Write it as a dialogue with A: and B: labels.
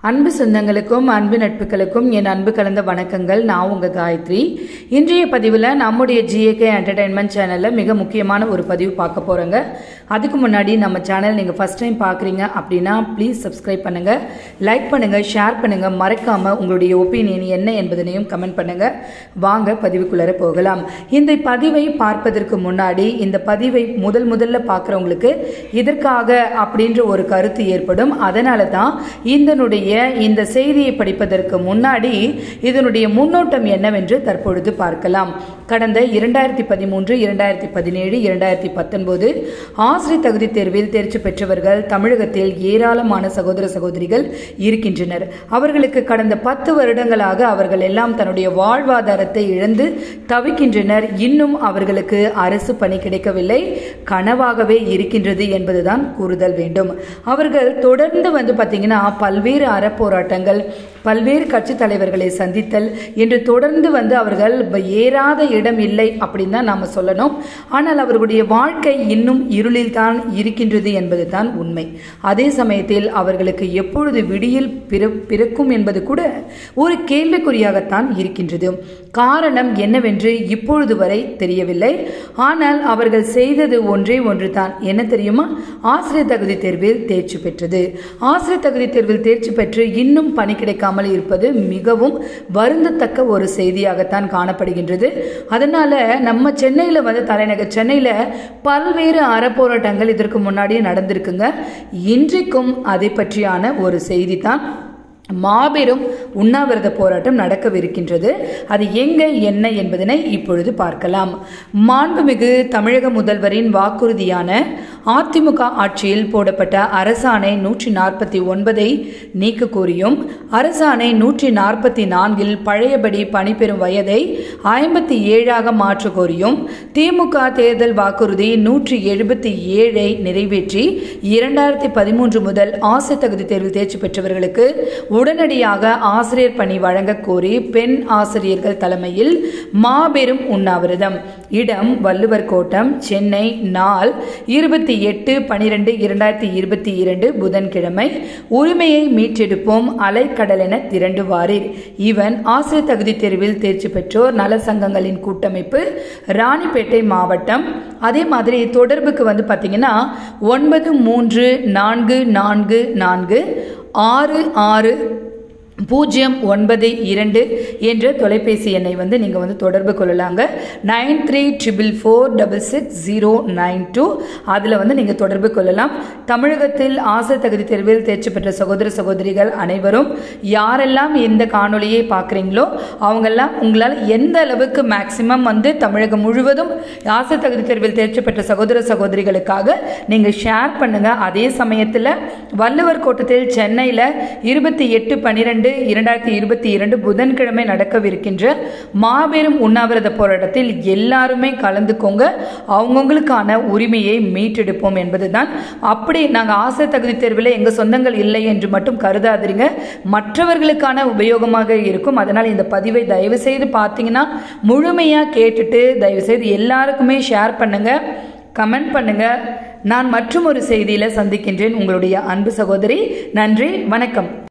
A: அன்பு சொந்தங்களுக்கும் அன்பு நட்புகளுக்கும் என் அன்பு கலந்த வணக்கங்கள் நான் உங்க காயத்ரி இன்றைய பதிவில் நம்முடைய ஜிஏகே என்டர்டைன்மெண்ட் சேனலில் மிக முக்கியமான ஒரு பதிவு பார்க்க போகிறோங்க அதுக்கு முன்னாடி நம்ம சேனல் நீங்கள் ஃபஸ்ட் டைம் பார்க்குறீங்க அப்படின்னா ப்ளீஸ் சப்ஸ்கிரைப் பண்ணுங்கள் லைக் பண்ணுங்கள் ஷேர் பண்ணுங்கள் மறக்காமல் உங்களுடைய ஒப்பீனியன் என்ன என்பதனையும் கமெண்ட் பண்ணுங்கள் வாங்க பதிவுக்குள்ளார போகலாம் இந்த பதிவை பார்ப்பதற்கு முன்னாடி இந்த பதிவை முதல் முதல்ல பார்க்குறவங்களுக்கு இதற்காக அப்படின்ற ஒரு கருத்து ஏற்படும் அதனால தான் இதனுடைய இந்த செய்தியை படிப்பதற்கு முன்னாடி இதனுடைய முன்னோட்டம் என்னவென்று தற்பொழுது பார்க்கலாம் கடந்த இரண்டாயிரத்தி பதிமூன்று இரண்டாயிரத்தி பதினேழு இரண்டாயிரத்தி பத்தொன்பது ஆசிரியர் தகுதி தேர்வில் தேர்ச்சி பெற்றவர்கள் தமிழகத்தில் ஏராளமான சகோதர சகோதரிகள் இருக்கின்றனர் அவர்களுக்கு கடந்த பத்து வருடங்களாக அவர்கள் எல்லாம் தன்னுடைய வாழ்வாதாரத்தை இழந்து தவிக்கின்றனர் இன்னும் அவர்களுக்கு அரசு பணி கிடைக்கவில்லை கனவாகவே இருக்கின்றது என்பதுதான் கூறுதல் வேண்டும் அவர்கள் தொடர்ந்து வந்து பார்த்தீங்கன்னா பல்வேறு அறப்போராட்டங்கள் பல்வேறு கட்சி தலைவர்களை சந்தித்தல் என்று தொடர்ந்து வந்து அவர்கள் ஏறாத இடம் இல்லை அப்படின்னு தான் நாம் சொல்லணும் ஆனால் அவர்களுடைய வாழ்க்கை இன்னும் இருளில் தான் இருக்கின்றது என்பது தான் உண்மை அதே சமயத்தில் அவர்களுக்கு எப்பொழுது விடியில் பிற பிறக்கும் என்பது கூட ஒரு கேள்விக்குறியாகத்தான் இருக்கின்றது காரணம் என்னவென்று இப்பொழுது வரை தெரியவில்லை ஆனால் அவர்கள் செய்தது ஒன்றே ஒன்று தான் என்ன தெரியுமா ஆசிரியர் தகுதி தேர்வில் தேர்ச்சி பெற்றது ஆசிரியர் தகுதி தேர்வில் தேர்ச்சி பெற்று இன்னும் பணி கிடைக்காமல் இருப்பது மிகவும் வருந்தத்தக்க ஒரு செய்தியாகத்தான் காணப்படுகின்றது அதனால நம்ம சென்னையில் வந்து தலைநகர் சென்னையில் பல்வேறு அறப்போராட்டங்கள் இதற்கு முன்னாடியே நடந்திருக்குங்க இன்றைக்கும் அதை பற்றியான ஒரு செய்தி தான் மாபெரும் உண்ணாவிரத போராட்டம் நடக்கவிருக்கின்றது அது எங்க என்ன என்பதனை இப்பொழுது பார்க்கலாம் மாண்புமிகு தமிழக முதல்வரின் வாக்குறுதியான அதிமுக ஆட்சியில் போடப்பட்ட அரசாணை நூற்றி நாற்பத்தி ஒன்பதை நீக்க கோரியும் அரசாணை நூற்றி நாற்பத்தி நான்கில் பழையபடி பணிபெறும் வயதை ஐம்பத்தி ஏழாக மாற்ற கோரியும் திமுக தேர்தல் வாக்குறுதி நூற்றி எழுபத்தி ஏழை நிறைவேற்றி இரண்டாயிரத்தி பதிமூன்று முதல் ஆசை தகுதி தேர்வில் தேர்ச்சி பெற்றவர்களுக்கு உடனடியாக ஆசிரியர் பணி வழங்க கோரி பெண் ஆசிரியர்கள் தலைமையில் மாபெரும் உண்ணாவிரதம் இடம் வள்ளுவர் கோட்டம் சென்னை நாள் இருபத்தி எட்டு பனிரெண்டு இரண்டாயிரத்தி இருபத்தி இரண்டு புதன்கிழமை உரிமையை மீட்டெடுப்போம் அலைக்கடலென திரண்டு வாரீர் இவன் ஆசிரியர் தகுதி தேர்வில் தேர்ச்சி பெற்றோர் நல சங்கங்களின் கூட்டமைப்பு ராணிப்பேட்டை மாவட்டம் அதே மாதிரி தொடர்புக்கு வந்து பார்த்தீங்கன்னா ஒன்பது மூன்று நான்கு நான்கு நான்கு ஆறு ஆறு பூஜ்ஜியம் ஒன்பது இரண்டு என்ற தொலைபேசி எண்ணை வந்து நீங்கள் வந்து தொடர்பு கொள்ளலாங்க nine three triple four double six zero nine two அதில் வந்து நீங்கள் தொடர்பு கொள்ளலாம் தமிழகத்தில் ஆசை தகுதி தேர்வில் தேர்ச்சி பெற்ற சகோதர சகோதரிகள் அனைவரும் யாரெல்லாம் இந்த காணொலியை பார்க்குறீங்களோ அவங்கெல்லாம் உங்களால் எந்த அளவுக்கு மேக்சிமம் வந்து தமிழகம் முழுவதும் ஆசை தகுதி தேர்வில் தேர்ச்சி பெற்ற சகோதர சகோதரிகளுக்காக நீங்கள் ஷேர் பண்ணுங்கள் அதே சமயத்தில் வள்ளுவர் கோட்டத்தில் சென்னையில் இருபத்தி எட்டு பன்னிரெண்டு இரண்டு இரண்டாயிரத்தி இருபத்தி இரண்டு புதன்கிழமை நடக்கவிருக்கின்ற மாபெரும் உண்ணாவிரத போராட்டத்தில் எல்லாருமே கலந்துக்கோங்க அவங்கவுங்களுக்கான உரிமையை மீட்டெடுப்போம் என்பதுதான் அப்படி நாங்கள் ஆசை தகுதி தேர்வில் எங்கள் சொந்தங்கள் இல்லை என்று மட்டும் கருதாதிருங்க மற்றவர்களுக்கான உபயோகமாக இருக்கும் அதனால் இந்த பதிவை தயவு செய்து பார்த்தீங்கன்னா முழுமையாக கேட்டுட்டு தயவு செய்து எல்லாருக்குமே ஷேர் பண்ணுங்க கமெண்ட் பண்ணுங்க நான் மற்றும் ஒரு செய்தியில் சந்திக்கின்றேன் உங்களுடைய அன்பு சகோதரி நன்றி வணக்கம்